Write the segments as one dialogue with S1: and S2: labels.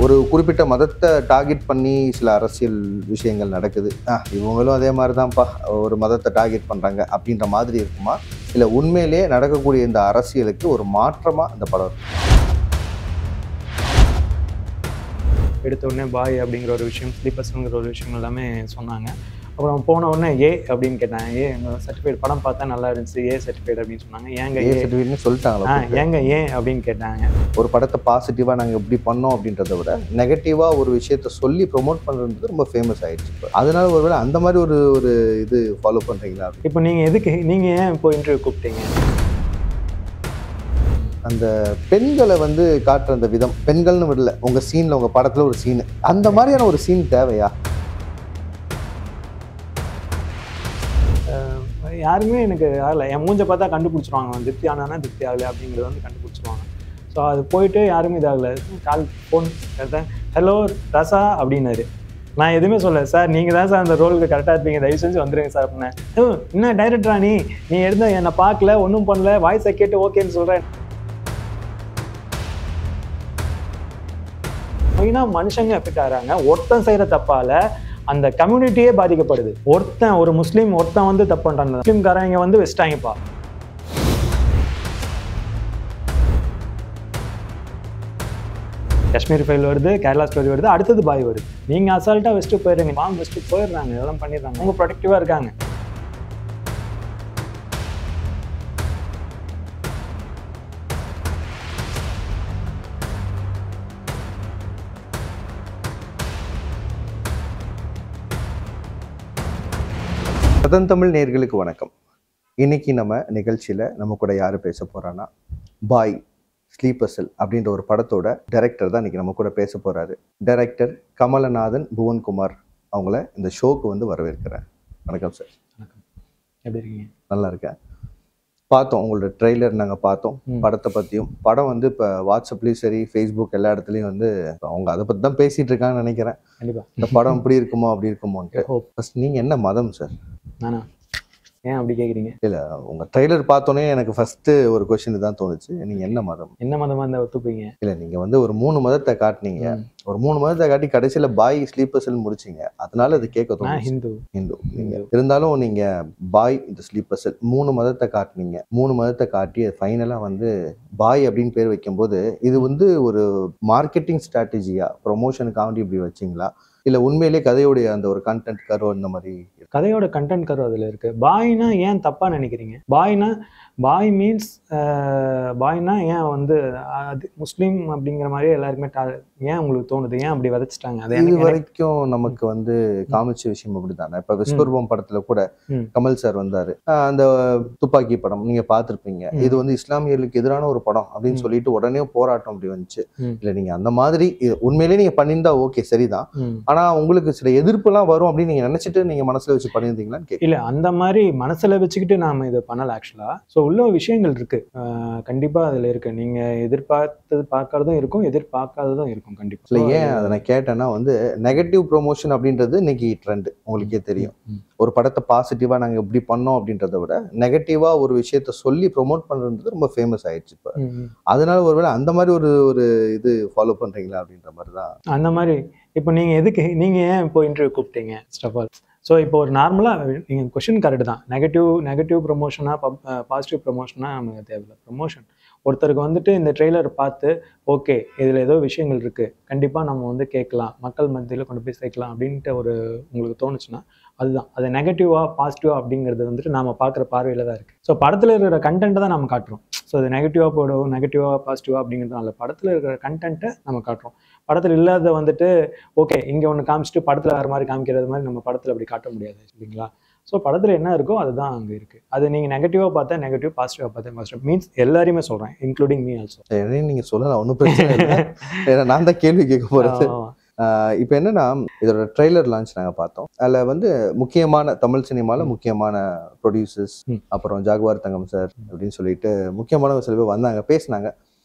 S1: ஒரு குறிப்பிட்ட மதத்தை டார்கெட் பண்ணி சில அரசியல் விஷயங்கள் நடக்குது ஆ இவங்களும் அதே மாதிரி தான்ப்பா ஒரு மதத்தை டார்கெட் பண்ணுறாங்க அப்படின்ற மாதிரி இருக்குமா இல்லை உண்மையிலேயே நடக்கக்கூடிய இந்த அரசியலுக்கு ஒரு மாற்றமாக இந்த படம் இருக்கு
S2: எடுத்த உடனே பாய் அப்படிங்கிற ஒரு விஷயம் ஸ்லீப்பர்ஸுங்கிற ஒரு விஷயம் எல்லாமே சொன்னாங்க அப்புறம் போன உடனே ஏ அப்படின்னு கேட்டாங்க ஏ சர்டிஃபிகேட் படம் பார்த்தா நல்லா இருந்துச்சு ஏ சர்டிஃபிகேட் அப்படின்னு சொன்னாங்க ஏங்க
S1: ஏ
S2: ஏ
S1: சர்டிஃபிகேட்னு
S2: ஆ
S1: சொல்லிட்டாங்களா
S2: ஏங்க ஏன் அப்படின்னு கேட்டாங்க
S1: ஒரு படத்தை பாசிட்டிவாக நாங்கள் எப்படி பண்ணோம் அப்படின்றத விட நெகட்டிவாக ஒரு விஷயத்த சொல்லி ப்ரோமோட் பண்ணுறது ரொம்ப ஃபேமஸ் ஆயிடுச்சு இப்போ அதனால ஒருவேளை அந்த மாதிரி ஒரு ஒரு இது ஃபாலோ பண்ணுறீங்களா
S2: இப்போ நீங்கள் எதுக்கு நீங்கள் ஏன் இப்போ இன்டர்வியூ கூப்பிட்டீங்க
S1: அந்த பெண்களை வந்து காட்டுற அந்த விதம் பெண்கள்னு விடல உங்கள் சீனில் உங்கள் படத்தில் ஒரு சீனு அந்த மாதிரியான ஒரு சீன் தேவையா
S2: யாருமே எனக்கு ஆகலை என் மூஞ்ச பார்த்தா கண்டுபிடிச்சிருவாங்க அவன் திருப்தி ஆனானா திருப்தி ஆகலை அப்படிங்கிறத வந்து கண்டுபிடிச்சிருவாங்க ஸோ அது போயிட்டு யாருமே இதாகலை கால் ஃபோன் எடுத்தேன் ஹலோ ரசா அப்படின்னாரு நான் எதுவுமே சொல்ல சார் நீங்கள் தான் சார் அந்த ரோலுக்கு கரெக்டாக இருப்பீங்க தயவு செஞ்சு வந்துருங்க சார் அப்படின்னேன் "ஹம், என்ன டைரக்டரா நீ நீ எடுத்த என்னை பார்க்கல ஒன்றும் பண்ணல வாய்ஸை கேட்டு ஓகேன்னு சொல்கிறேன் மெயினாக மனுஷங்க எஃபெக்ட் ஆகிறாங்க ஒருத்தன் செய்கிற தப்பால அந்த கம்யூனிட்டியே பாதிக்கப்படுது ஒருத்தன் ஒரு முஸ்லீம் ஒருத்தன் வந்து தப்பு பண்ணுறாங்க முஸ்லீம்காரங்க வந்து வச்சிட்டாங்கப்பா காஷ்மீர் ஃபைல் வருது கேரளா ஸ்டோரி வருது அடுத்தது பாய் வருது நீங்கள் அசால்ட்டாக வச்சுட்டு போயிடுங்க பாம்பு வச்சுட்டு போயிடுறாங்க இதெல்லாம் பண்ணிடுறாங்க அவங்க ப்ரொடக்டிவாக இருக்காங்க
S1: சதன் தமிழ் நேர்களுக்கு வணக்கம் இன்னைக்கு நம்ம நிகழ்ச்சியில் நம்ம கூட யார் பேச போறான்னா பாய் ஸ்லீப்பர் செல் அப்படின்ற ஒரு படத்தோட டைரக்டர் தான் இன்னைக்கு நம்ம கூட பேச போறாரு டைரக்டர் கமலநாதன் புவன்குமார் அவங்கள இந்த ஷோக்கு வந்து வரவேற்கிறேன் வணக்கம் சார்
S2: எப்படி இருக்கீங்க
S1: நல்லா இருக்கேன் பார்த்தோம் உங்களோட ட்ரெய்லர் நாங்கள் பார்த்தோம்
S2: ம்.
S1: படத்தை பற்றியும் படம் வந்து இப்போ வாட்ஸ்அப்லேயும் சரி ஃபேஸ்புக் எல்லா இடத்துலையும் வந்து இப்ப அவங்க அதை பற்றி தான் பேசிட்டு இருக்காங்கன்னு நினைக்கிறேன்
S2: கண்டிப்பா
S1: இந்த படம் இப்படி இருக்குமோ அப்படி இருக்குமோன்ட்டு
S2: ஹோப்
S1: ஃபர்ஸ்ட் நீங்கள் என்ன மதம் சார்
S2: நானா ஏன் அப்படி கேட்குறீங்க
S1: உங்கள் ட்ரெய்லர் பார்த்தோன்னே எனக்கு ஃபர்ஸ்ட் ஒரு கொஷின் தான் தோணுச்சு நீங்கள் என்ன மதம்
S2: என்ன மதமாக இருந்தால் ஒத்துப்பீங்க
S1: இல்லை நீங்கள் வந்து ஒரு மூணு மதத்தை காட்டுனீங்க
S2: ம்.
S1: ஒரு மூணு மதத்தை காட்டி கடைசியில் பாய் ஸ்லீப்பர்ஸ்னு முடிச்சிங்க அதனால அது கேட்க
S2: நான்
S1: தோணுச்சு
S2: ஹிந்து
S1: ஹிந்து நீங்க இருந்தாலும் நீங்க பாய் இந்த ஸ்லீப்பர் செல் மூணு மதத்தை காட்டுனீங்க மூணு மதத்தை காட்டி ஃபைனலா வந்து பாய் அப்படின்னு பேர் வைக்கும்போது இது வந்து ஒரு மார்க்கெட்டிங் ஸ்ட்ராட்டஜியா ப்ரொமோஷனுக்காண்டி இப்படி வச்சிங்களா இல்ல உண்மையிலேயே கதையுடைய அந்த ஒரு கண்டென்ட் கரு அந்த மாதிரி இருக்கா?
S2: கதையோட கண்டென்ட் கரு அதில் இருக்கு பாய்னா ஏன் தப்பா நினைக்கிறீங்க பாய்னா பாய் மீன்ஸ் பாய்னா ஏன் வந்து அது முஸ்லீம் அப்படிங்கிற மாதிரி எல்லாருக்குமே ta- ஏன் உங்களுக்கு தோணுது ஏன் அப்படி விதைச்சிட்டாங்க அது
S1: இது
S2: எனக்கு எனக்கு-
S1: வரைக்கும் நமக்கு வந்து காமிச்ச விஷயம் அப்படித்தானே இப்ப விஸ்வரூபம் படத்துல கூட
S2: ம்.
S1: கமல் சார் வந்தாரு ஆஹ் அந்த துப்பாக்கி படம் நீங்க பார்த்திருப்பீங்க
S2: ம்.
S1: இது வந்து இஸ்லாமியர்களுக்கு எதிரான ஒரு படம் அப்படின்னு
S2: ம்.
S1: சொல்லிட்டு உடனே போராட்டம் அப்படி வந்துச்சு
S2: ம்.
S1: இல்ல நீங்க அந்த மாதிரி இது உண்மையிலேயே நீங்க பண்ணியிருந்தா ஓகே சரிதான்
S2: ம்.
S1: ஆனா உங்களுக்கு சில எதிர்ப்புலாம் வரும் அப்படின்னு நீங்க நினைச்சிட்டு நீங்க மனசுல வச்சு பண்ணியிருந்தீங்களான்னு கேட்க
S2: இல்ல அந்த மாதிரி மனசுல வச்சுக்கிட்டு நாம இதை பண்ணல ஆக்சுவலா ஸோ உள்ள விஷயங்கள் இருக்கு ஆஹ் கண்டிப்பா அதுல இருக்கு நீங்க எதிர்பார்த்தது பார்க்கறதும் இருக்கும் எதிர்பார்க்காததும் இருக்கும் கண்டிப்பா
S1: இல்ல
S2: So,
S1: ஏன் அதை நான் கேட்டேன்னா வந்து நெகட்டிவ் ப்ரொமோஷன் அப்படின்றது இன்னைக்கு ட்ரெண்ட் உங்களுக்கே தெரியும்
S2: ம்.
S1: ஒரு படத்தை பாசிட்டிவா நாங்க இப்படி பண்ணோம் அப்படின்றத விட நெகட்டிவா ஒரு விஷயத்த சொல்லி ப்ரோமோட் பண்றது ரொம்ப ஃபேமஸ் ஆயிடுச்சு இப்ப
S2: ம், ம்.
S1: அதனால ஒருவேளை அந்த மாதிரி ஒரு ஒரு இது ஃபாலோ பண்றீங்களா அப்படின்ற மாதிரி தான்
S2: அந்த மாதிரி இப்போ நீங்கள் எதுக்கு நீங்கள் ஏன் இப்போ இன்டர்வியூ கூப்பிட்டீங்க ஃபர்ஸ்ட் ஆஃப் ஆல் ஸோ இப்போ ஒரு நார்மலாக நீங்கள் கொஷின் கரெக்ட் தான் நெகட்டிவ் நெகட்டிவ் ப்ரொமோஷனாக பாசிட்டிவ் ப்ரொமோஷனாக நமக்கு தேவையில்லை ப்ரொமோஷன் ஒருத்தருக்கு வந்துட்டு இந்த ட்ரெய்லர் பார்த்து ஓகே இதில் ஏதோ விஷயங்கள் இருக்குது கண்டிப்பாக நம்ம வந்து கேட்கலாம் மக்கள் மத்தியில் கொண்டு போய் சேர்க்கலாம் அப்படின்ட்டு ஒரு உங்களுக்கு தோணுச்சுன்னா அதுதான் அது நெகட்டிவாக பாசிட்டிவாக அப்படிங்கிறது வந்துட்டு நாம் பார்க்குற பார்வையில் தான் இருக்குது ஸோ படத்தில் இருக்கிற கண்டென்ட்டை தான் நம்ம காட்டுறோம் ஸோ அது நெகட்டிவாக போடும் நெகட்டிவாக பாசிட்டிவாக அப்படிங்கிறதுனால படத்தில் இருக்கிற கண்டென்ட்டை நம்ம காட்டுறோம் படத்தில் இல்லாத வந்துட்டு ஓகே இங்கே ஒன்று காமிச்சிட்டு படத்தில் வேறு மாதிரி காமிக்கிறது மாதிரி நம்ம படத்தில் அப்படி காட்ட முடியாது இல்லைங்களா ஸோ படத்தில் என்ன இருக்கோ அதுதான் அங்கே இருக்குது அது நீங்கள் நெகட்டிவாக பார்த்தா நெகட்டிவ் பாசிட்டிவாக பார்த்தா பாசிட்டிவ் மீன்ஸ் எல்லாரையுமே சொல்கிறேன் இன்க்ளூடிங் மீ ஆல்சோ
S1: சரி நீங்க சொல்லலாம் ஒன்றும் பிரச்சனை இல்லை ஏன்னா நான் தான் கேள்வி கேட்க போறது இப்போ என்னன்னா இதோட ட்ரெய்லர் லான்ச் நாங்கள் பார்த்தோம் அதில் வந்து முக்கியமான தமிழ் சினிமாவில் முக்கியமான ப்ரொடியூசர்ஸ்
S2: ம்.
S1: அப்புறம் ஜாகுவார் தங்கம் சார் அப்படின்னு சொல்லிட்டு முக்கியமான சில பேர் வந்தாங்க பேசினாங்க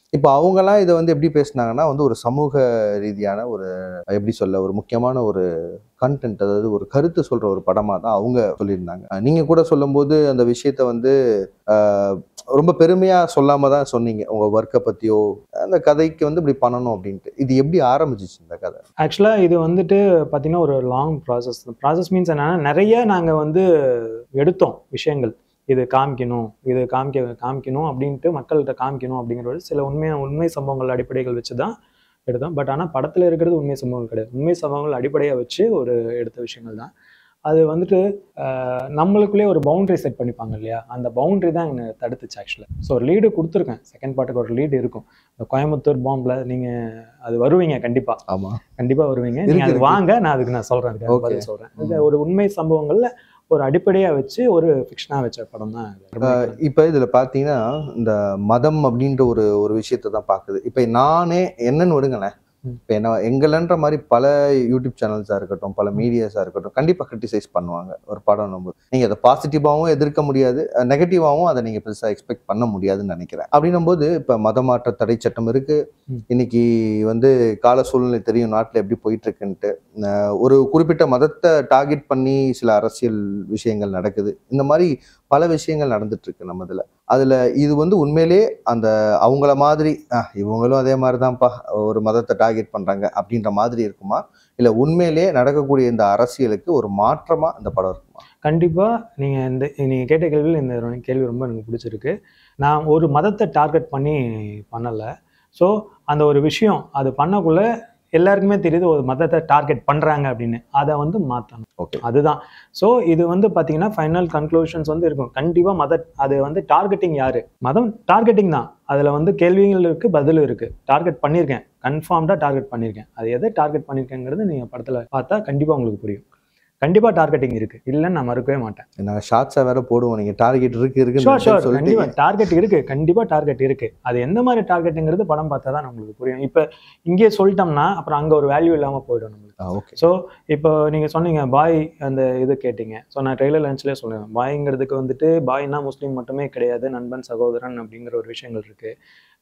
S1: இப்போ அவங்கெல்லாம் இதை வந்து எப்படி பேசுனாங்கன்னா வந்து ஒரு சமூக ரீதியான ஒரு எப்படி சொல்ல ஒரு முக்கியமான ஒரு கண்டென்ட் அதாவது ஒரு கருத்து சொல்ற ஒரு படமா தான் அவங்க சொல்லியிருந்தாங்க அஹ் நீங்க கூட சொல்லும்போது அந்த விஷயத்த வந்து ஆஹ், ரொம்ப பெருமையா சொல்லாம தான் சொன்னீங்க உங்க ஒர்க்கை பத்தியோ அந்த கதைக்கு வந்து இப்படி பண்ணணும் அப்படின்ட்டு இது எப்படி ஆரம்பிச்சிச்சு இந்த கதை
S2: ஆக்சுவலாக இது வந்துட்டு பார்த்தீங்கன்னா ஒரு லாங் ப்ராசஸ் ப்ராசஸ் மீன்ஸ் என்னன்னா நிறைய நாங்கள் வந்து எடுத்தோம் விஷயங்கள் இது காமிக்கணும் இது காமிக்க காமிக்கணும் அப்படின்ட்டு மக்கள்கிட்ட காமிக்கணும் அப்படிங்கிறது சில உண்மை உண்மை சம்பவங்கள் அடிப்படைகள் வச்சு தான் எடுத்தோம் பட் ஆனால் படத்தில் இருக்கிறது உண்மை சம்பவங்கள் கிடையாது உண்மை சம்பவங்கள் அடிப்படையாக வச்சு ஒரு எடுத்த விஷயங்கள் தான் அது வந்துட்டு ஆஹ், நம்மளுக்குள்ளே ஒரு பவுண்டரி செட் பண்ணிப்பாங்க இல்லையா அந்த பவுண்டரி தான் என்னை தடுத்துச்சு ஆக்சுவலாக ஸோ ஒரு லீடு கொடுத்துருக்கேன் செகண்ட் பார்ட்டுக்கு ஒரு லீடு இருக்கும் இந்த கோயம்புத்தூர் பாம்பில் நீங்கள் அது வருவீங்க கண்டிப்பாக
S1: ஆமா
S2: கண்டிப்பா வருவீங்க
S1: இருக்கு,
S2: நீங்க அது
S1: இருக்கு.
S2: வாங்க நான் அதுக்கு நான் சொல்றேன் அதுக்கு
S1: Okay.
S2: பதில் சொல்றேன் இது ஒரு உண்மை சம்பவங்கள்ல ஒரு அடிப்படையா வச்சு ஒரு ஃபிக்ஷனா வச்ச படம் தான் இது.
S1: இப்போ இதுல பாத்தீங்கன்னா இந்த மதம் அப்படின்ற ஒரு ஒரு விஷயத்தை தான் பாக்குது இப்போ நானே என்னன்னு விடுங்களேன்
S2: ம்.
S1: இப்போ என்ன எங்களன்ற மாதிரி பல யூடியூப் சேனல்ஸாக இருக்கட்டும் பல மீடியாஸாக இருக்கட்டும் கண்டிப்பாக கிரிட்டிசைஸ் பண்ணுவாங்க ஒரு படம் நம்ம நீங்கள் அதை பாசிட்டிவாகவும் எதிர்க்க முடியாது நெகட்டிவாகவும் அதை நீங்கள் பெருசாக எக்ஸ்பெக்ட் பண்ண முடியாதுன்னு நினைக்கிறேன் அப்படின்னும் போது இப்போ மதமாற்ற தடை சட்டம் இருக்கு
S2: ம்.
S1: இன்னைக்கு வந்து கால சூழ்நிலை தெரியும் நாட்டில் எப்படி போயிட்டு இருக்குன்ட்டு அஹ் ஒரு குறிப்பிட்ட மதத்தை டார்கெட் பண்ணி சில அரசியல் விஷயங்கள் நடக்குது இந்த மாதிரி பல விஷயங்கள் நடந்துட்டு இருக்கு நம்ம இதுல அதுல இது வந்து உண்மையிலே அந்த அவங்கள மாதிரி "அஹ், இவங்களும் அதே மாதிரி தான்ப்பா ஒரு மதத்தை டார்கெட் பண்றாங்க அப்படின்ற மாதிரி இருக்குமா இல்ல உண்மையிலே நடக்கக்கூடிய இந்த அரசியலுக்கு ஒரு மாற்றமா இந்த படம் இருக்குமா
S2: கண்டிப்பா நீங்க இந்த நீங்க கேட்ட கேள்வியில் இந்த ஒரு கேள்வி ரொம்ப எனக்கு பிடிச்சிருக்கு நான் ஒரு மதத்தை டார்கெட் பண்ணி பண்ணல ஸோ அந்த ஒரு விஷயம் அது பண்ணக்குள்ள எல்லாருக்குமே தெரியுது ஒரு மதத்தை டார்கெட் பண்றாங்க அப்படின்னு அதை வந்து மாற்றணும்
S1: ஓகே
S2: அதுதான் ஸோ இது வந்து பார்த்தீங்கன்னா ஃபைனல் கன்க்ளூஷன்ஸ் வந்து இருக்கும் கண்டிப்பாக மத அது வந்து டார்கெட்டிங் யாரு மதம் டார்கெட்டிங் தான் அதில் வந்து கேள்விகள் இருக்கு பதில் இருக்கு டார்கெட் பண்ணியிருக்கேன் கன்ஃபார்ம்டாக டார்கெட் பண்ணியிருக்கேன் அது எதை டார்கெட் பண்ணியிருக்கேங்கிறது நீங்கள் படத்தில் பார்த்தா கண்டிப்பாக உங்களுக்கு புரியும் கண்டிப்பாக டார்கெட்டிங் இருக்கு இல்லைன்னு நான் மறுக்கவே மாட்டேன்
S1: நாங்க ஷார்ட்ஸா வேற போடுவோம் நீங்க டார்கெட் இருக்கு
S2: ஷோர்
S1: இருக்குன்னு
S2: ஷோர்
S1: சொல்லிட்டு
S2: கண்டிப்பாக டார்கெட் இருக்கு கண்டிப்பாக டார்கெட் இருக்கு அது எந்த மாதிரி டார்கெட்டுங்கிறது படம் பார்த்தா தான் நம்மளுக்கு புரியும் இப்போ இங்கேயே சொல்லிட்டோம்னா அப்புறம் அங்கே ஒரு வேல்யூ இல்லாமல் போயிடும் நம்மளுக்கு
S1: ஓகே
S2: ஸோ இப்போ நீங்கள் சொன்னீங்க பாய் அந்த இது கேட்டீங்க ஸோ நான் ட்ரெய்லர் லஞ்ச்லேயே சொல்லுவேன் பாய்ங்கிறதுக்கு வந்துட்டு பாய்னா முஸ்லீம் மட்டுமே கிடையாது நண்பன் சகோதரன் அப்படிங்கிற ஒரு விஷயங்கள் இருக்குது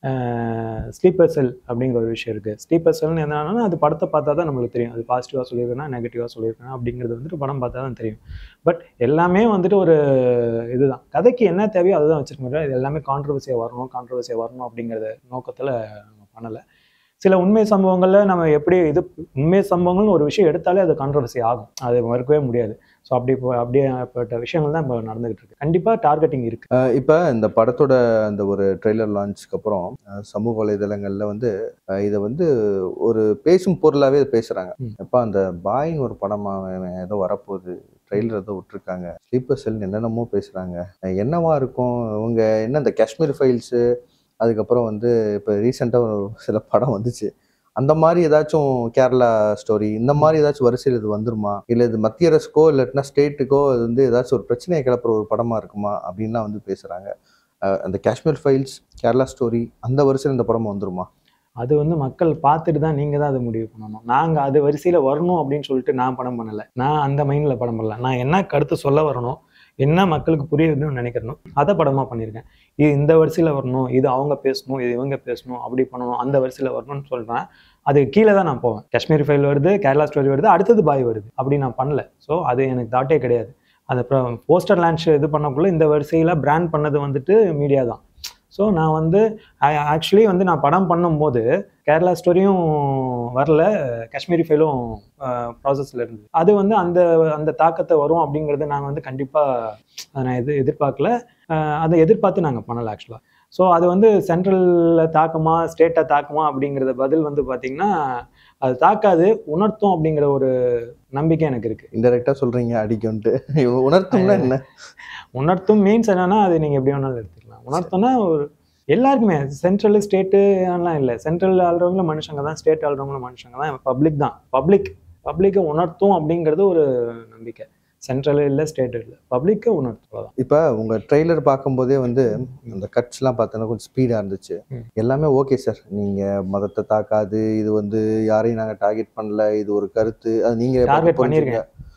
S2: ஸ்லீப்பர் செல் அப்படிங்கிற ஒரு விஷயம் இருக்குது ஸ்லீப்பர் செல்னு என்னன்னா அது படத்தை பார்த்தா தான் நம்மளுக்கு தெரியும் அது பாசிட்டிவாக சொல்லியிருக்கேனா நெகட்டிவாக சொல்லியிருக்கேன் அப்படிங்கிறது வந்துட்டு படம் பார்த்தா தான் தெரியும் பட் எல்லாமே வந்துட்டு ஒரு இதுதான் கதைக்கு என்ன தேவையோ அதுதான் வச்சிருக்க இது எல்லாமே கான்ட்ரவர்சியாக வரணும் கான்ட்ரவர்சியாக வரணும் அப்படிங்கிறத நோக்கத்தில் நம்ம பண்ணலை சில உண்மை சம்பவங்கள்ல நம்ம எப்படி இது உண்மை சம்பவங்கள்னு ஒரு விஷயம் எடுத்தாலே அது கான்ட்ரவர்சி ஆகும் அது மறுக்கவே முடியாது ஸோ அப்படி இப்போ அப்படியேப்பட்ட விஷயங்கள் தான் இப்போ நடந்துகிட்டு இருக்கு கண்டிப்பாக டார்கெட்டிங் இருக்கு
S1: இப்போ இந்த படத்தோட அந்த ஒரு ட்ரெய்லர் லான்ச்சுக்கு அப்புறம் அஹ், சமூக வலைதளங்கள்ல வந்து அஹ், இதை வந்து ஒரு பேசும் பொருளாவே இதை பேசுறாங்க
S2: ம்.
S1: இப்போ அந்த பாயின் ஒரு படமா அவன் ஏதோ வரப்போகுது ட்ரெய்லர் ஏதோ விட்டுருக்காங்க ஸ்லீப்பர் செல் என்னென்னமோ பேசுறாங்க அஹ், என்னவா இருக்கும் இவங்க என்ன இந்த காஷ்மீர் ஃபைல்ஸு அதுக்கப்புறம் வந்து இப்போ ரீசெண்டாக சில படம் வந்துச்சு அந்த மாதிரி ஏதாச்சும் கேரளா ஸ்டோரி இந்த மாதிரி ஏதாச்சும் வரிசையில் இது வந்துருமா இல்லை இது மத்திய அரசுக்கோ இல்லாட்டினா ஸ்டேட்டுக்கோ அது வந்து ஏதாச்சும் ஒரு பிரச்சனையை கிளப்புற ஒரு படமா இருக்குமா அப்படின்லாம் வந்து பேசுறாங்க அஹ் அந்த காஷ்மீர் ஃபைல்ஸ் கேரளா ஸ்டோரி அந்த வரிசையில் இந்த படம் வந்துருமா
S2: அது வந்து மக்கள் பார்த்துட்டு தான் நீங்கள் தான் அதை முடிவு பண்ணணும் நாங்கள் அது வரிசையில் வரணும் அப்படின்னு சொல்லிட்டு நான் படம் பண்ணலை நான் அந்த மைண்டில் படம் பண்ணல நான் என்ன கருத்து சொல்ல வரணும் என்ன மக்களுக்கு புரியணும்னு நினைக்கிறனோ அதை படமாக பண்ணியிருக்கேன் இது இந்த வரிசையில் வரணும் இது அவங்க பேசணும் இது இவங்க பேசணும் அப்படி பண்ணணும் அந்த வரிசையில் வரணும்னு சொல்கிறேன் அது கீழே தான் நான் போவேன் காஷ்மீர் ஃபைல் வருது கேரளா ஸ்டோரி வருது அடுத்தது பாய் வருது அப்படி நான் பண்ணல ஸோ அது எனக்கு தாட்டே கிடையாது அது அப்புறம் போஸ்டர் லான்ச் இது பண்ணக்குள்ள இந்த வரிசையில் பிராண்ட் பண்ணது வந்துட்டு மீடியா தான் ஸோ நான் வந்து ஆக்சுவலி வந்து நான் படம் பண்ணும்போது கேரளா ஸ்டோரியும் வரல காஷ்மீரி ஃபைலும் ப்ராசஸில் இருந்தது அது வந்து அந்த அந்த தாக்கத்தை வரும் அப்படிங்கிறது நாங்கள் வந்து கண்டிப்பாக நான் எது எதிர்பார்க்கல அஹ் அதை எதிர்பார்த்து நாங்கள் பண்ணலை ஆக்சுவலாக ஸோ அது வந்து சென்ட்ரலில் தாக்குமா ஸ்டேட்டை தாக்குமா அப்படிங்கிறத பதில் வந்து பார்த்திங்கன்னா அது தாக்காது உணர்த்தும் அப்படிங்கிற ஒரு நம்பிக்கை எனக்கு இருக்குது
S1: இன்டெரக்டா சொல்றீங்க அடிக்கும்ட்டு இவங்க உணர்த்தும்னா என்ன
S2: உணர்த்தும் மீன்ஸ் என்னன்னா அது நீங்கள் எப்படி வேணாலும் எடுத்துக்கலாம் உணர்த்தும்னா ஒரு எல்லாருக்குமே சென்ட்ரல் ஸ்டேட்டு எல்லாம் இல்லை சென்ட்ரல் ஆள்றவங்களும் மனுஷங்க தான் ஸ்டேட் ஆள்றவங்களும் மனுஷங்க தான் பப்ளிக் தான் பப்ளிக் பப்ளிக்கை உணர்த்தும் அப்படிங்கிறது ஒரு நம்பிக்கை சென்ட்ரல் இல்லை ஸ்டேட் இல்லை பப்ளிக்கை உணர்த்தும் அவ்வளவுதான்.
S1: இப்போ உங்க ட்ரெய்லர் பார்க்கும்போதே வந்து அந்த கட்ஸ்லாம் பார்த்தோன்னா கொஞ்சம் ஸ்பீடாக இருந்துச்சு
S2: ம்.
S1: எல்லாமே ஓகே சார் நீங்க மதத்தை தாக்காது இது வந்து யாரையும் நாங்க டார்கெட் பண்ணல இது ஒரு கருத்து அது நீங்க
S2: டார்கெட்
S1: புரிஞ்சுங்க.
S2: பண்ணியிருக்கேன்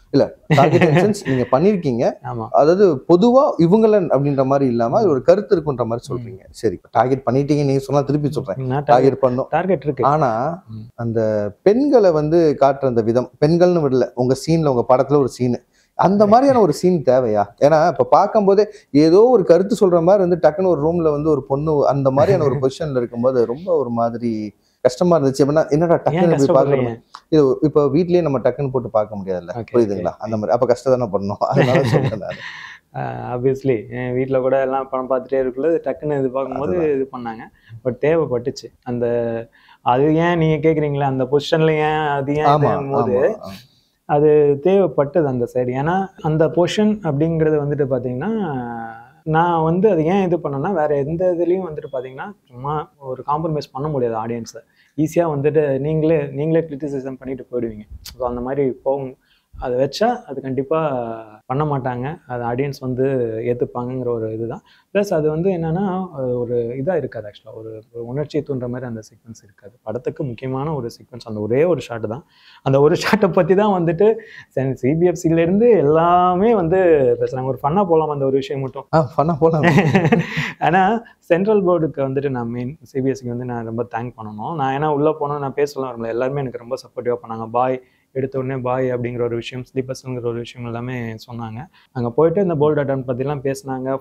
S1: டார்கெட் சென்ஸ் நீங்க பண்ணிருக்கீங்க
S2: ஆமா
S1: அதாவது பொதுவா இவங்கள அப்படின்ற மாதிரி இல்லாம அது ஒரு கருத்து இருக்குன்ற மாதிரி சொல்றீங்க சரி டார்கெட் பண்ணிட்டீங்க நீங்க சொன்னா திருப்பி சொல்றேன் டார்கெட் பண்ணோம்
S2: டார்கெட் இருக்கு
S1: ஆனா
S2: ம்.
S1: அந்த பெண்களை வந்து காட்டுற அந்த விதம் பெண்கள்னு விடல உங்க சீன்ல உங்க படத்துல ஒரு சீன் அந்த மாதிரியான ஒரு சீன் தேவையா ஏன்னா இப்ப பார்க்கும்போதே ஏதோ ஒரு கருத்து சொல்ற மாதிரி வந்து டக்குன்னு ஒரு ரூம்ல வந்து ஒரு பொண்ணு அந்த மாதிரியான ஒரு பொசிஷன்ல இருக்கும்போது ரொம்ப ஒரு மாதிரி கஷ்டமா இருந்துச்சு அப்படின்னா என்னடா
S2: ஏன்
S1: டக்குன்னு போய்
S2: கஷ்டப்படுறீங்க
S1: பாக்குறோம் இது இப்போ வீட்லயே நம்ம டக்குன்னு போட்டு பார்க்க முடியாதுல்ல
S2: Okay,
S1: புரியுதுங்களா அந்த மாதிரி அப்ப கஷ்டம் தானே பண்ணணும் அதனால சொல்றேன் நான்
S2: ஆப்வியஸ்லி என் வீட்டில் கூட எல்லாம் படம் பார்த்துட்டே இருக்குள்ள டக்குன்னு இது பார்க்கும்போது இது பண்ணாங்க பட் தேவைப்பட்டுச்சு அந்த அது ஏன் நீங்க கேக்குறீங்களா அந்த பொசிஷன்ல ஏன் அது ஏன்
S1: ஆமா
S2: இதுங்கும்போது
S1: ஆமா ஆமா.
S2: அது தேவைப்பட்டது அந்த சைடு ஏன்னா அந்த பொசிஷன் அப்படிங்கிறது வந்துட்டு பார்த்தீங்கன்னா நான் வந்து அது ஏன் இது பண்ணேன்னா வேற எந்த இதுலேயும் வந்துட்டு பார்த்தீங்கன்னா சும்மா ஒரு காம்ப்ரமைஸ் பண்ண முடியாது ஆடியன்ஸை ஈஸியாக வந்துட்டு நீங்களே நீங்களே கிரிட்டிசிசம் பண்ணிட்டு போயிடுவீங்க ஸோ அந்த மாதிரி போகும் அதை வச்சா அது கண்டிப்பாக பண்ண மாட்டாங்க அது ஆடியன்ஸ் வந்து ஏற்றுப்பாங்கங்கிற ஒரு இதுதான் ப்ளஸ் அது வந்து என்னன்னா அது ஒரு இதாக இருக்காது ஆக்சுவலாக ஒரு ஒரு உணர்ச்சியை தூண்டுற மாதிரி அந்த சீக்வன்ஸ் இருக்காது படத்துக்கு முக்கியமான ஒரு சீக்வன்ஸ் அந்த ஒரே ஒரு ஷாட் தான் அந்த ஒரு ஷாட்டை பற்றி தான் வந்துட்டு சிபிஎஃப்சிலேருந்து எல்லாமே வந்து பேசுகிறாங்க ஒரு ஃபன்னாக போகலாம் அந்த ஒரு விஷயம் மட்டும்
S1: ஆ பண்ண போலாம்
S2: ஆனால் சென்ட்ரல் போர்டுக்கு வந்துட்டு நான் மெயின் சிபிஎஸ்சிக்கு வந்து நான் ரொம்ப தேங்க் பண்ணணும் நான் ஏன்னா உள்ளே போனோம் நான் பேசலாம் வரல எல்லாருமே எனக்கு ரொம்ப சப்போர்ட்டிவாக பண்ணாங்க பாய் எடுத்த உடனே பாய் அப்படிங்கிற ஒரு விஷயம் ஸ்லீப்பர்ஸுங்கிற ஒரு விஷயம் எல்லாமே சொன்னாங்க அங்கே போயிட்டு இந்த போல்ட் அட்டன் பற்றிலாம் பேசினாங்க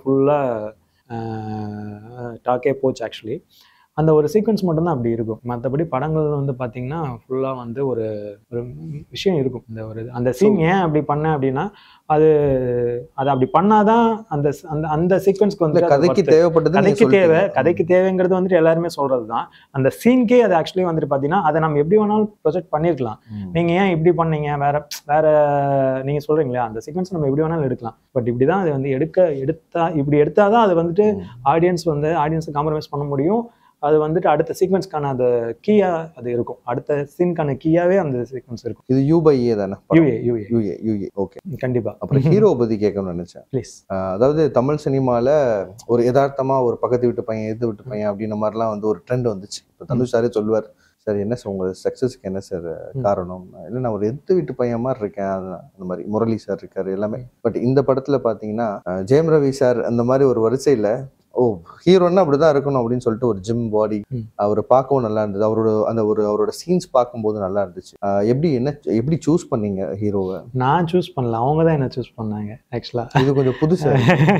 S2: ஃபுல்லாக டாக்கே போச்சு ஆக்சுவலி அந்த ஒரு சீக்வன்ஸ் மட்டும்தான் அப்படி இருக்கும் மற்றபடி படங்கள் வந்து பார்த்தீங்கன்னா ஃபுல்லாக வந்து ஒரு ஒரு விஷயம் இருக்கும் இந்த ஒரு அந்த சீன் ஏன் அப்படி பண்ணேன் அப்படின்னா அது அது அப்படி பண்ணாதான் அந்த அந்த அந்த சீக்வன்ஸ்க்கு
S1: இந்த
S2: வந்து
S1: கதைக்கு தேவைப்பட்டது நீங்க
S2: கதைக்கு தேவை
S1: சொல்லிட்டீங்க.
S2: கதைக்கு தேவைங்கிறது வந்துட்டு எல்லாருமே சொல்றது தான் அந்த சீன்கே அது ஆக்சுவலி வந்துட்டு பார்த்தீங்கன்னா அதை நம்ம எப்படி வேணாலும் ப்ரொஜெக்ட் பண்ணிருக்கலாம்
S1: ம்.
S2: நீங்க ஏன் இப்படி பண்ணீங்க வேற வேற நீங்க சொல்றீங்களா அந்த சீக்வன்ஸ் நம்ம எப்படி வேணாலும் எடுக்கலாம் பட் இப்படிதான் அது வந்து எடுக்க எடுத்தா இப்படி எடுத்தாதான் அது வந்துட்டு
S1: ம்.
S2: ஆடியன்ஸ் வந்து ஆடியன்ஸை காம்ப்ரமைஸ் பண்ண முடியும் அது வந்துட்டு அடுத்த சீக்வன்ஸ்க்கான அந்த கீயா அது இருக்கும் அடுத்த சீனுக்கான கீயாவே அந்த சீக்வன்ஸ் இருக்கும்
S1: இது யூ பை ஏ தானே
S2: U A U A
S1: U A U A okay
S2: கண்டிப்பா
S1: அப்புறம் ஹீரோ பத்தி கேட்கணும்னு நினைச்சேன்
S2: ப்ளீஸ்
S1: ஆஹ் அதாவது தமிழ் சினிமால ஒரு யதார்த்தமா ஒரு பக்கத்து வீட்டு பையன் எதிர்த்து வீட்டு பையன் அப்படின்ற மாதிரிலாம் வந்து ஒரு ட்ரெண்ட் வந்துச்சு இப்போ தனுஷ் சாரே சொல்லுவார் சார் என்ன சார் உங்க சக்சஸ்க்கு என்ன சார் காரணம் இல்லை நான் ஒரு எதிர்த்து வீட்டு பையன் மாதிரி இருக்கேன் அதான் அந்த மாதிரி முரளி சார் இருக்காரு எல்லாமே பட் இந்த படத்துல பாத்தீங்கன்னா ஆஹ் ஜெயம் ரவி சார் அந்த மாதிரி ஒரு வரிசையில ஓ ஹீரோன்னா அப்படிதான் இருக்கணும் அப்படின்னு சொல்லிட்டு ஒரு ஜிம் பாடி
S2: ம்.
S1: அவரை பார்க்கவும் நல்லா இருந்தது அவரோட அந்த ஒரு அவரோட சீன்ஸ் பார்க்கும்போது நல்லா இருந்துச்சு ஆஹ் எப்படி என்ன எப்படி சூஸ் பண்ணீங்க ஹீரோவை
S2: நான் சூஸ் பண்ணல அவங்க தான் என்ன சூஸ் பண்ணாங்க ஆக்சுவலா
S1: இது கொஞ்சம் புதுசா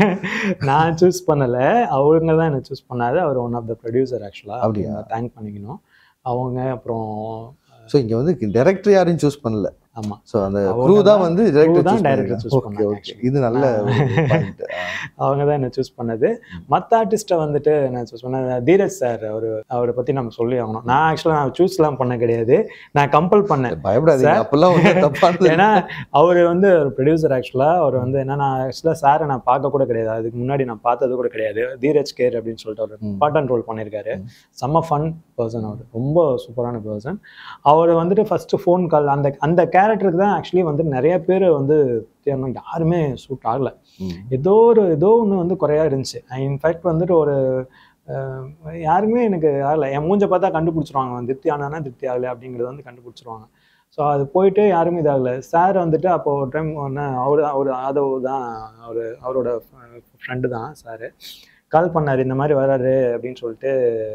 S2: நான் சூஸ் பண்ணல அவங்க தான் என்ன சூஸ் பண்ணாது அவர் one of the producer actually
S1: அப்படியா?
S2: தேங்க் பண்ணிக்கணும் அவங்க அப்புறம்
S1: ஸோ இங்க வந்து டைரக்டர் யாரையும் சூஸ் பண்ணல
S2: ஆமா
S1: ஸோ அந்த
S2: அவங்க
S1: க்ரூ தான்
S2: தான்
S1: வந்து
S2: crew
S1: டைரக்டர்
S2: தான்
S1: சூஸ்
S2: director choose
S1: ஓகே
S2: பண்ணாங்க
S1: ஓகே
S2: actually.
S1: இது நல்ல பாயிண்ட்
S2: அவங்க தான் என்ன சூஸ் பண்ணது மற்ற ஆர்டிஸ்ட்டை வந்துட்டு நான் சூஸ் பண்ண தீரஜ் சார் அவர் அவரை பத்தி நம்ம சொல்லி ஆகணும் நான் ஆக்சுவலாக நான் சூஸ்லாம் பண்ண கிடையாது நான் கம்பல் பண்ணேன்
S1: பயப்படாதீங்க
S2: Sir?
S1: அப்பெல்லாம் வந்து தப்பானது
S2: ஏன்னா அவர் வந்து ஒரு ப்ரொடியூசர் ஆக்சுவலாக அவர் வந்து என்ன நான் ஆக்சுவலாக சாரை நான் பார்க்க கூட கிடையாது அதுக்கு முன்னாடி நான் பார்த்தது கூட கிடையாது தீரஜ் கேர் அப்படின்னு சொல்லிட்டு அவர்
S1: ம்.
S2: இம்பார்ட்டன்ட் ரோல் பண்ணியிருக்காரு
S1: ம்.
S2: செம்ம ஃபன் பர்சன் அவர் ரொம்ப சூப்பரான பர்சன் அவர் வந்துட்டு ஃபர்ஸ்ட் ஃபோன் கால் அந்த அந்த கேரக்டருக்கு தான் ஆக்சுவலி வந்து நிறைய பேர் வந்து தேடணும். யாருமே சூட் ஆகல
S1: ம்.
S2: ஏதோ ஒரு ஏதோ ஒன்று வந்து குறையா இருந்துச்சு இன்ஃபேக்ட் வந்துட்டு ஒரு அஹ், யாருமே எனக்கு ஆகலை என் மூஞ்ச பார்த்தா கண்டுபிடிச்சிருவாங்க அவன் திருப்தி ஆனானா திருப்தி ஆகலை அப்படிங்கிறது வந்து கண்டுபிடிச்சிருவாங்க ஸோ அது போயிட்டு யாருமே இதாகலை சார் வந்துட்டு அப்போ ஒரு டைம் ஒன்று அவர் அவர் ஆதவ் தான் அவர் அவரோட ஃப்ரெண்டு தான் சார் கால் பண்ணார் இந்த மாதிரி வராரு அப்படின்னு சொல்லிட்டு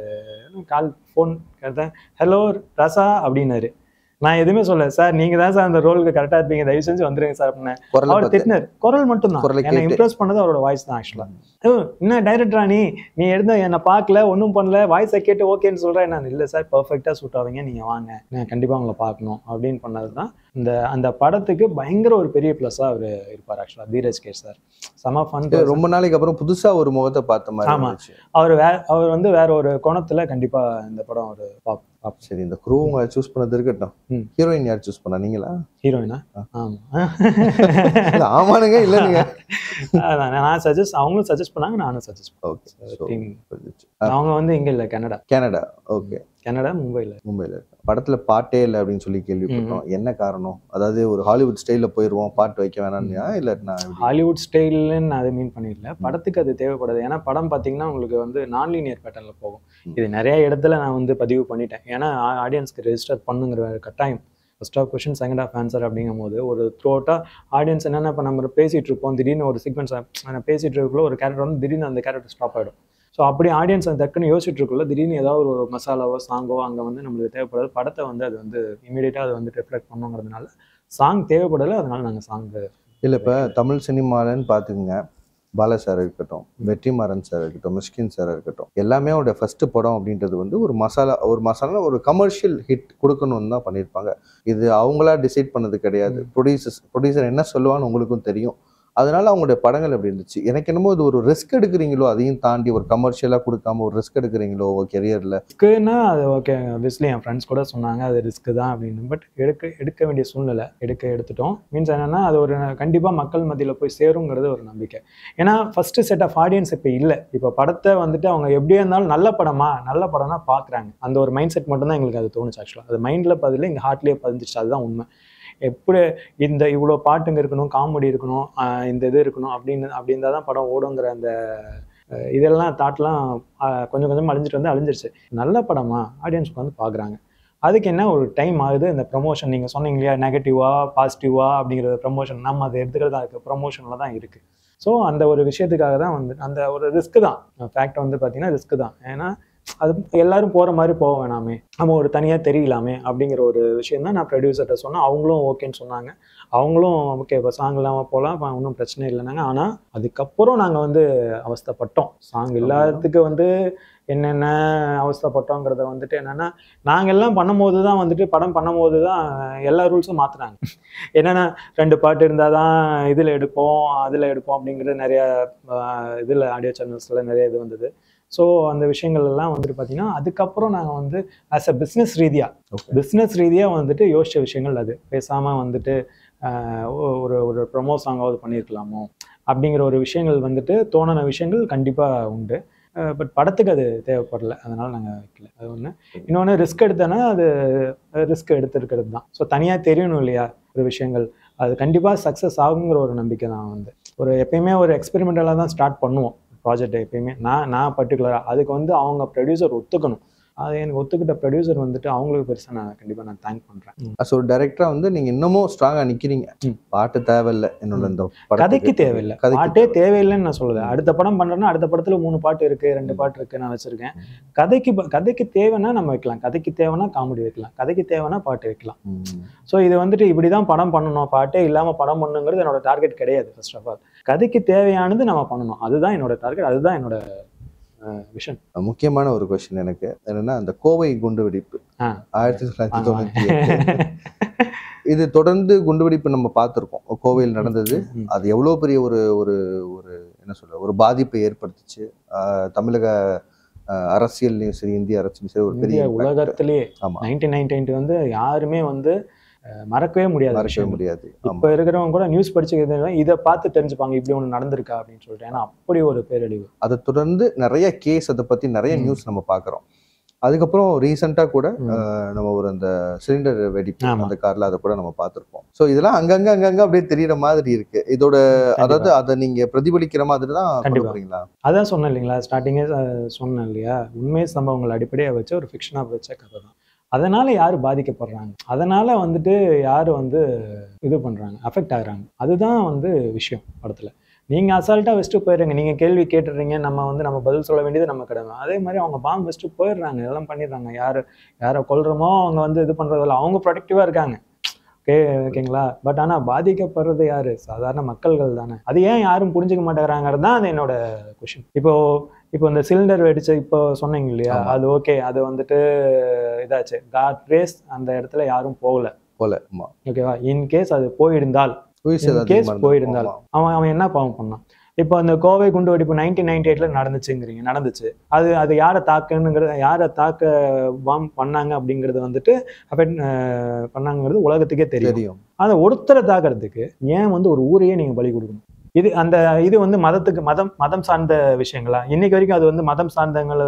S2: கால் ஃபோன் கேட்டேன் ஹலோ ரசா அப்படின்னாரு நான் எதுவுமே சொல்ல சார் நீங்க தான் சார் அந்த ரோலுக்கு கரெக்டாக இருப்பீங்க தயவு செஞ்சு வந்துருங்க சார் அப்படின்னேன்
S1: குரலை
S2: அவர்
S1: பார்த்து
S2: திட்டினார் குரல் மட்டும் தான்
S1: குரலை
S2: என்னை
S1: கேட்டு.
S2: இம்ப்ரெஸ் பண்ணது அவரோட வாய்ஸ் தான் ஆக்சுவலா என்ன டைரக்டரா நீ நீ எடுத்த என்னை பார்க்கல ஒன்றும் பண்ணல வாய்ஸை கேட்டு ஓகேன்னு சொல்றேன் நான் இல்லை சார் பர்ஃபெக்டாக சூட் ஆவீங்க நீங்க வாங்க நான் கண்டிப்பா உங்களை பார்க்கணும் அப்படின்னு பண்ணது தான் இந்த அந்த படத்துக்கு பயங்கர ஒரு பெரிய ப்ளஸ்ஸாக அவர் இருப்பார் ஆக்சுவலா தீரஜ் கே சார் செம ஃபன்
S1: இது ரொம்ப நாளைக்கு அப்புறம் புதுசா ஒரு முகத்தை பார்த்த மாதிரி
S2: ஆமா.
S1: இருந்துச்சு
S2: அவர் வே அவர் வந்து வேற ஒரு கோணத்துல கண்டிப்பா இந்த படம் ஒரு பாப் பாப்
S1: சரி இந்த க்ரூ உங்களை சூஸ் பண்ணது இருக்கட்டும்
S2: ம்.
S1: ஹீரோயின் யார் சூஸ் பண்ணா நீங்களா
S2: ஹீரோயினா
S1: ஆ.
S2: ஆமா
S1: இல்ல, ஆமானுங்க இல்லைங்க
S2: அதான் நான் சஜஸ்ட் அவங்களும் சஜஸ்ட் பண்ணாங்க நானும் சஜஸ்ட்
S1: ஓகே
S2: பண்ணேன் அவங்க வந்து இங்க இல்ல கனடா
S1: கனடா ஓகே
S2: கனடா மும்பைல
S1: மும்பைல இருக்கு படத்துல பாட்டே இல்லை அப்படின்னு சொல்லி கேள்விப்பட்டோம் என்ன காரணம் அதாவது ஒரு ஹாலிவுட் ஸ்டைல்ல போயிருவோம் பாட்டு வைக்க வேணாம்யா இல்ல நான் எப்படி?
S2: ஹாலிவுட் ஸ்டைல்னு நான் அதை மீன் பண்ணிடல படத்துக்கு அது தேவைப்படுது ஏன்னா படம் பார்த்தீங்கன்னா உங்களுக்கு வந்து நான் லீனியர் பேட்டர்ல போகும்
S1: ம்.
S2: இது நிறைய இடத்துல நான் வந்து பதிவு பண்ணிட்டேன் ஏன்னா ஆடியன்ஸ்க்கு ரெஜிஸ்டர் பண்ணுங்கிற கட்டாயம் first half question second half answer அப்படிங்கும் போது ஒரு த்ரோட்டாக ஆடியன்ஸ் என்னென்ன இப்போ நம்ம பேசிகிட்டு இருப்போம் திடீர்னு ஒரு சீக்வன்ஸ் பேசிகிட்டு இருக்கக்குள்ள ஒரு கேரக்டர் வந்து திடீர்னு அந்த கேரக்டர் ஸ்டாப் ஆகிடும் ஸோ அப்படி ஆடியன்ஸ் அந்த டக்குன்னு யோசிச்சுட்டு இருக்குள்ள திடீர்னு ஏதாவது ஒரு மசாலாவோ சாங்கோ அங்கே வந்து நம்மளுக்கு தேவைப்படுது படத்தை வந்து அது வந்து இமீடியட்டாக அது வந்து ரிஃப்ளெக்ட் பண்ணுங்கிறதுனால சாங் தேவைப்படலை அதனால நாங்கள் சாங்
S1: இல்லை இப்போ தமிழ் சினிமாலன்னு பார்த்துக்குங்க பாலா சார் இருக்கட்டும் வெற்றிமாறன் சார் இருக்கட்டும் மிஷ்கின் சார் இருக்கட்டும் எல்லாமே அவருடைய ஃபர்ஸ்ட் படம் அப்படின்றது வந்து ஒரு மசாலா ஒரு மசாலா ஒரு கமர்ஷியல் ஹிட் கொடுக்கணும்னு தான் பண்ணியிருப்பாங்க இது அவங்களா டிசைட் பண்ணது கிடையாது ப்ரொடியூசர்ஸ் ப்ரொடியூசர் என்ன சொல்லுவான்னு உங்களுக்கும் தெரியும் அதனால அவங்களுடைய படங்கள் அப்படி இருந்துச்சு எனக்கு என்னமோ இது ஒரு ரிஸ்க் எடுக்கிறீங்களோ அதையும் தாண்டி ஒரு கமர்ஷியலாக கொடுக்காம ஒரு ரிஸ்க் எடுக்கிறீங்களோ கெரியரில்
S2: ரிஸ்க்குன்னா அது ஓகே ஆப்வியஸ்லி என் ஃப்ரெண்ட்ஸ் கூட சொன்னாங்க அது ரிஸ்க்கு தான் அப்படின்னு பட் எடுக்க எடுக்க வேண்டிய சூழ்நிலை எடுக்க எடுத்துட்டோம் மீன்ஸ் என்னன்னா அது ஒரு கண்டிப்பாக மக்கள் மத்தியில் போய் சேருங்கிறது ஒரு நம்பிக்கை ஏன்னா ஃபர்ஸ்ட் செட் ஆஃப் ஆடியன்ஸ் இப்போ இல்லை இப்போ படத்தை வந்துட்டு அவங்க எப்படியே இருந்தாலும் நல்ல படமா நல்ல படம்னா பார்க்குறாங்க அந்த ஒரு மைண்ட் செட் மட்டும் தான் எங்களுக்கு அது தோணுச்சு ஆக்சுவலாக அது மைண்டில் பதில் இங்கே ஹார்ட்லேயே பதிஞ்சிச்சு அதுதான் உண்மை எப்படி இந்த இவ்வளோ பாட்டுங்க இருக்கணும் காமெடி இருக்கணும் ஆஹ் இந்த இது இருக்கணும் அப்படின்னு அப்படி இருந்தால் தான் படம் ஓடுங்கிற அந்த அஹ் இதெல்லாம் தாட்லாம் ஆஹ் கொஞ்சம் கொஞ்சம் அழிஞ்சிட்டு வந்து அழிஞ்சிருச்சு நல்ல படமா ஆடியன்ஸ்க்கு வந்து பார்க்குறாங்க அதுக்கு என்ன ஒரு டைம் ஆகுது இந்த ப்ரொமோஷன் நீங்கள் சொன்னீங்க இல்லையா நெகட்டிவா பாசிட்டிவா அப்படிங்கிற ப்ரொமோஷன் நம்ம அதை எடுத்துக்கிறதா இருக்குது ப்ரொமோஷனில் தான் இருக்குது ஸோ அந்த ஒரு விஷயத்துக்காக தான் வந்து அந்த ஒரு ரிஸ்க்கு தான் ஃபேக்ட் வந்து பார்த்தீங்கன்னா ரிஸ்க்கு தான் ஏன்னா அது எல்லாரும் போகிற மாதிரி போக வேணாமே நம்ம ஒரு தனியாக தெரியலாமே அப்படிங்கிற ஒரு விஷயம் தான் நான் ப்ரொடியூசர்கிட்ட சொன்னேன் அவங்களும் ஓகேன்னு சொன்னாங்க அவங்களும் ஓகே இப்போ சாங் இல்லாமல் போகலாம் இப்போ ஒன்றும் பிரச்சனை இல்லைனாங்க ஆனால் அதுக்கப்புறம் நாங்கள் வந்து அவஸ்தைப்பட்டோம் சாங் இல்லாததுக்கு வந்து என்னென்ன அவஸ்தைப்பட்டோங்கிறத வந்துட்டு என்னென்னா நாங்கள் எல்லாம் பண்ணும்போது தான் வந்துட்டு படம் பண்ணும்போது தான் எல்லா ரூல்ஸும் மாற்றுறாங்க என்னென்னா ரெண்டு பாட்டு இருந்தால் தான் இதில் எடுப்போம் அதில் எடுப்போம் அப்படிங்கிறது நிறைய இதில் ஆடியோ சேனல்ஸில் நிறைய இது வந்தது ஸோ அந்த விஷயங்கள் எல்லாம் வந்துட்டு பார்த்தீங்கன்னா அதுக்கப்புறம் நாங்கள் வந்து ஆஸ் அ பிஸ்னஸ் ரீதியாக
S1: Okay.
S2: பிஸ்னஸ் ரீதியாக வந்துட்டு யோசிச்ச விஷயங்கள் அது பேசாமல் வந்துட்டு ஆஹ் ஒ- ஒரு ஒரு ப்ரொமோ சாங்காவது பண்ணியிருக்கலாமோ அப்படிங்கிற ஒரு விஷயங்கள் வந்துட்டு தோணின விஷயங்கள் கண்டிப்பாக உண்டு பட் படத்துக்கு அது தேவைப்படல அதனால நாங்கள் வைக்கல அது ஒன்று இன்னொன்று ரிஸ்க் எடுத்தேன்னா அது ரிஸ்க் எடுத்துருக்கிறது தான் ஸோ தனியாக தெரியணும் இல்லையா ஒரு விஷயங்கள் அது கண்டிப்பாக சக்ஸஸ் ஆகுங்கிற ஒரு நம்பிக்கை தான் வந்து ஒரு எப்பயுமே ஒரு எக்ஸ்பெரிமெண்டலாக தான் ஸ்டார்ட் பண்ணுவோம் ப்ராஜெக்ட் எப்பயுமே நான் நான் பர்டிகுலராக அதுக்கு வந்து அவங்க ப்ரொடியூசர் ஒத்துக்கணும் அது எனக்கு ஒத்துக்கிட்ட ப்ரொடியூசர் வந்துட்டு அவங்களுக்கு பெருசாக நான் கண்டிப்பாக நான் தேங்க் பண்ணுறேன்
S1: அஸ் ஒரு டைரக்டரா வந்து நீங்க இன்னமும் ஸ்ட்ராங்கா நிக்கிறீங்க
S2: ம்.
S1: பாட்டு தேவையில்லை என்னோட இந்த படத்துக்கு.
S2: கதைக்கு தேவையில்லை
S1: கதைக்கு
S2: பாட்டே
S1: தேவை.
S2: தேவையில்லைன்னு நான் சொல்லுவேன் அடுத்த படம் பண்றேன்னா அடுத்த படத்துல மூணு பாட்டு இருக்கு ரெண்டு பாட்டு இருக்கு நான் வச்சிருக்கேன் கதைக்கு ப- கதைக்கு தேவைன்னா நம்ம வைக்கலாம் கதைக்கு தேவைன்னா காமெடி வைக்கலாம் கதைக்கு தேவைன்னா பாட்டு வைக்கலாம்
S1: ம்.
S2: ஸோ இது வந்துட்டு இப்படி தான் படம் பண்ணணும் பாட்டே இல்லாமல் படம் பண்ணணுங்கிறது என்னோட டார்கெட் கிடையாது ஃபர்ஸ்ட் ஆஃப் ஆல் கதைக்கு தேவையானது நம்ம பண்ணணும் அதுதான் என்னோட டார்கெட் அதுதான் என்னோட விஷன்
S1: முக்கியமான ஒரு கொஸ்டின் எனக்கு என்னன்னா அந்த கோவை குண்டு வெடிப்பு
S2: ஆ.
S1: ஆயிரத்தி தொள்ளாயிரத்தி தொண்ணூத்தி எட்டு. இது தொடர்ந்து குண்டுவெடிப்பு நம்ம பார்த்துருக்கோம் கோவையில் நடந்தது அது எவ்வளோ பெரிய ஒரு ஒரு ஒரு என்ன சொல்ற ஒரு பாதிப்பை ஏற்படுத்துச்சு ஆஹ் தமிழக ஆஹ் அரசியல்லையும் சரி இந்திய அரசியலும் சரி ஒரு பெரிய
S2: இந்திய
S1: impact.
S2: உலகத்திலேயே
S1: ஆமா
S2: நைன்டீன் நைன்டி வந்து யாருமே வந்து அஹ், மறக்கவே முடியாது
S1: மறக்கவே
S2: விஷயம்
S1: முடியாது
S2: இப்போ
S1: ஆமா
S2: இருக்கிறவங்க கூட நியூஸ் படிச்சுக்கிறது இதை பார்த்து தெரிஞ்சுப்பாங்க இப்படி ஒன்று நடந்திருக்கா அப்படின்னு சொல்லிட்டு ஏன்னா அப்படி ஒரு பேரழிவு
S1: அதை தொடர்ந்து நிறைய கேஸ் அதை பத்தி நிறைய
S2: ம்.
S1: நியூஸ் நம்ம பார்க்குறோம் அதுக்கப்புறம் ரீசெண்டாக கூட
S2: ம்.
S1: ஆஹ் நம்ம ஒரு அந்த சிலிண்டர் வெடிப்பு
S2: ஆமா.
S1: அந்த கார்ல அதை கூட நம்ம பார்த்துருப்போம் ஸோ இதெல்லாம் அங்கங்க அங்கங்க அப்படியே தெரியற மாதிரி இருக்கு இதோட அதாவது அதை நீங்க பிரதிபலிக்கிற மாதிரி தான் கொண்டு
S2: கண்டிப்பா.
S1: போறீங்களா
S2: அதான் சொன்னேன் இல்லைங்களா ஸ்டார்டிங்கே சொன்னேன் இல்லையா உண்மை சம்பவங்கள் அடிப்படையாக வச்ச ஒரு ஃபிக்ஷனாக வச்ச கதை தான் அதனால யார் பாதிக்கப்படுறாங்க அதனால வந்துட்டு யார் வந்து இது பண்ணுறாங்க அஃபெக்ட் ஆகுறாங்க அதுதான் வந்து விஷயம் படத்தில் நீங்கள் அசால்ட்டாக வச்சுட்டு போயிடுறீங்க நீங்கள் கேள்வி கேட்டுடுறீங்க நம்ம வந்து நம்ம பதில் சொல்ல வேண்டியது நம்ம கடமை அதே மாதிரி அவங்க பாம்பு வச்சுட்டு போயிடுறாங்க எல்லாம் பண்ணிடுறாங்க யார் யாரை கொல்றோமோ அவங்க வந்து இது பண்ணுறதில்ல அவங்க ப்ரொடக்டிவாக இருக்காங்க ஓகே ஓகேங்களா பட் ஆனால் பாதிக்கப்படுறது யாரு சாதாரண மக்கள்கள் தானே அது ஏன் யாரும் புரிஞ்சுக்க மாட்டேங்கிறாங்கிறது தான் அது என்னோட கொஷின் இப்போ இப்போ இந்த சிலிண்டர் வெடிச்ச இப்போ சொன்னீங்க இல்லையா
S1: ஆமா.
S2: அது ஓகே அது வந்துட்டு இதாச்சு காட் ரேஸ் அந்த இடத்துல யாரும் போகல
S1: போல ஆமா
S2: ஓகேவா இன் கேஸ் அது போயிருந்தால்
S1: உயிர்
S2: In
S1: சேதம்
S2: case
S1: அதிகமா இருந்திருக்கும்.
S2: போயிருந்தால்.
S1: ஆமா.
S2: அவன் அவன் என்ன பாவம் பண்ணான் இப்போ அந்த கோவை குண்டு வெடிப்பு நைன்டீன் நைன்டி எயிட்ல நடந்துச்சுங்கிறீங்க நடந்துச்சு அது அது யாரை தாக்குங்கிறது யாரை தாக்க பாம் பண்ணாங்க அப்படிங்கிறது வந்துட்டு affect, அஹ், பண்ணாங்கிறது உலகத்துக்கே தெரியும்
S1: தெரியும்
S2: அந்த ஒருத்தரை தாக்குறதுக்கு ஏன் வந்து ஒரு ஊரையே நீங்க பலி கொடுக்கணும் இது அந்த இது வந்து மதத்துக்கு மதம் மதம் சார்ந்த விஷயங்களா இன்னைக்கு வரைக்கும் அது வந்து மதம் சார்ந்தங்களை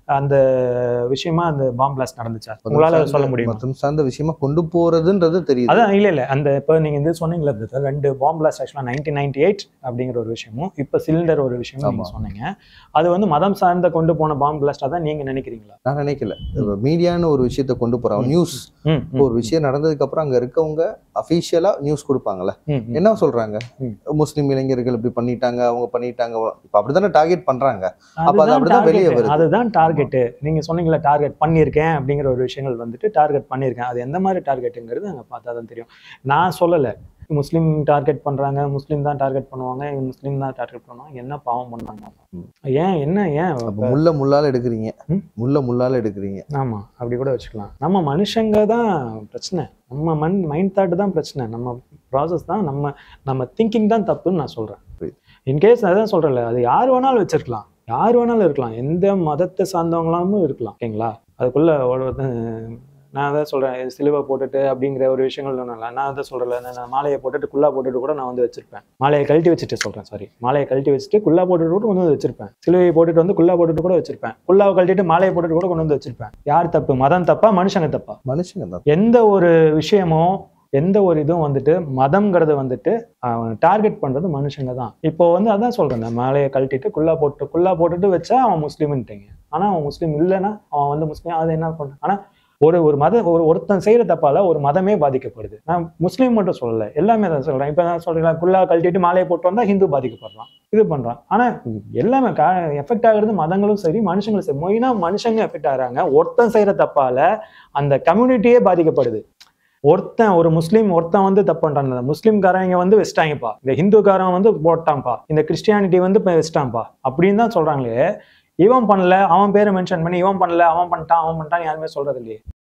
S2: அந்த விஷயமா அந்த பாம் பிளாஸ்ட் நடந்துச்சா உங்களால சொல்ல முடியுமா
S1: மதம் சார்ந்த விஷயமா கொண்டு போறதுன்றது தெரியுது
S2: அதான் இல்ல இல்ல அந்த இப்போ நீங்க இது சொன்னீங்களா brother, ரெண்டு bomb blast actually nineteen ninety eight அப்படிங்கிற ஒரு விஷயமும் இப்போ சிலிண்டர் ஒரு விஷயமும் நீங்க
S1: ஆமா.
S2: சொன்னீங்க அது வந்து மதம் சார்ந்த கொண்டு போன பாம் பிளாஸ்டா தான் நீங்க நினைக்கிறீங்களா
S1: நான் நினைக்கல மீடியான்னு ஒரு விஷயத்த கொண்டு போறாங்க
S2: ம்.
S1: நியூஸ்
S2: ம், ம்,
S1: ஒரு விஷயம் நடந்ததுக்கு அப்புறம் அங்க இருக்கவங்க அபிஷியலா நியூஸ் கொடுப்பாங்கல்ல
S2: ம், ம்.
S1: என்ன சொல்றாங்க
S2: ம்.
S1: முஸ்லிம் இளைஞர்கள் இப்படி பண்ணிட்டாங்க அவங்க பண்ணிட்டாங்க இப்ப அப்படித்தானே டார்கெட் பண்றாங்க அப்ப அது
S2: அதுதான்
S1: அப்படிதான் வெளிய
S2: target.
S1: வருது.
S2: அதுதான் டார்கெட் நீங்க சொன்னீங்களா டார்கெட் பண்ணியிருக்கேன் அப்படிங்கிற ஒரு விஷயங்கள் வந்துட்டு டார்கெட் பண்ணியிருக்கேன் அது எந்த மாதிரி டார்கெட்டுங்கிறது அங்கே பார்த்தா தான் தெரியும் நான் சொல்லலை முஸ்லீம் டார்கெட் பண்றாங்க முஸ்லீம் தான் டார்கெட் பண்ணுவாங்க இவங்க முஸ்லீம் தான் டார்கெட் பண்ணுவாங்க என்ன பாவம் பண்ணாங்க
S1: ம்.
S2: ஏன் என்ன ஏன்
S1: அப்ப முள்ள முள்ளால எடுக்கிறீங்க
S2: ம்.
S1: முள்ள முள்ளால எடுக்கிறீங்க
S2: ஆமா அப்படி கூட வச்சுக்கலாம் நம்ம மனுஷங்க தான் பிரச்சனை நம்ம மண் மைண்ட் தாட் தான் பிரச்சனை நம்ம ப்ராசஸ் தான் நம்ம நம்ம திங்கிங் தான் தப்புன்னு நான் சொல்றேன்
S1: புரியுது.
S2: இன்கேஸ் அதான் சொல்றேன்ல அது யார் வேணாலும் வச்சிருக்கலாம் யார் வேணாலும் இருக்கலாம் எந்த மதத்தை சார்ந்தவங்களாமும் இருக்கலாம் ஓகேங்களா அதுக்குள்ள ஒருத்தன் நான் அதான் சொல்றேன் சிலுவை போட்டுட்டு அப்படிங்கிற ஒரு விஷயங்கள் ஒன்றும் இல்லை நான் அதான் சொல்றேன் நான் மாலையை போட்டுட்டு குல்லா போட்டுட்டு கூட நான் வந்து வச்சிருப்பேன் மாலையை கழட்டி வச்சுட்டு சொல்றேன் சாரி மாலையை கழட்டி வச்சுட்டு குல்லா போட்டுட்டு கூட கொண்டு வந்து வச்சிருப்பேன் சிலுவையை போட்டுட்டு வந்து குல்லா போட்டுட்டு கூட வச்சிருப்பேன் குல்லாவை கழட்டிட்டு மாலையை போட்டுட்டு கூட கொண்டு வந்து வச்சிருப்பேன் யார் தப்பு மதம் தப்பா மனுஷங்க தப்பா
S1: மனுஷங்க தான்
S2: எந்த ஒரு விஷயமும் எந்த ஒரு இதுவும் வந்துட்டு மதம்ங்கிறது வந்துட்டு டார்கெட் பண்றது மனுஷங்க தான் இப்போ வந்து அதான் சொல்றேன் இந்த மாலையை கழட்டிட்டு குல்லா போட்டு குல்லா போட்டுட்டு வச்சா அவன் முஸ்லீம்ன்ட்டீங்க ஆனா அவன் முஸ்லீம் இல்லைன்னா அவன் வந்து முஸ்லீம் அது என்ன பண்ண ஆனா ஒரு ஒரு மத ஒரு ஒருத்தன் செய்யற தப்பால ஒரு மதமே பாதிக்கப்படுது நான் முஸ்லீம் மட்டும் சொல்லல எல்லாமே தான் சொல்றேன் இப்போ நான் சொல்றேன் குல்லா கழட்டிட்டு மாலையை போட்டு வந்தா ஹிந்து பாதிக்கப்படுறான் இது பண்றான் ஆனா எல்லாமே எஃபெக்ட் ஆகுறது மதங்களும் சரி மனுஷங்களும் சரி மொயினா மனுஷங்க எஃபெக்ட் ஆகுறாங்க ஒருத்தன் செய்யற தப்பால அந்த கம்யூனிட்டியே பாதிக்கப்படுது ஒருத்தன் ஒரு முஸ்லீம் ஒருத்தன் வந்து தப்பு பண்றான் இந்த முஸ்லீம்காரங்க வந்து வச்சிட்டாங்கப்பா இந்த ஹிந்துக்காரன் வந்து போட்டான்ப்பா இந்த கிறிஸ்டியானிட்டி வந்து இப்போ வச்சிட்டான்ப்பா அப்படின்னு தான் சொல்றாங்களே இவன் பண்ணல அவன் பேரை மென்ஷன் பண்ணி இவன் பண்ணல அவன் பண்ணிட்டான் அவன் பண்ணிட்டான் யாருமே சொல்றது இல்லையே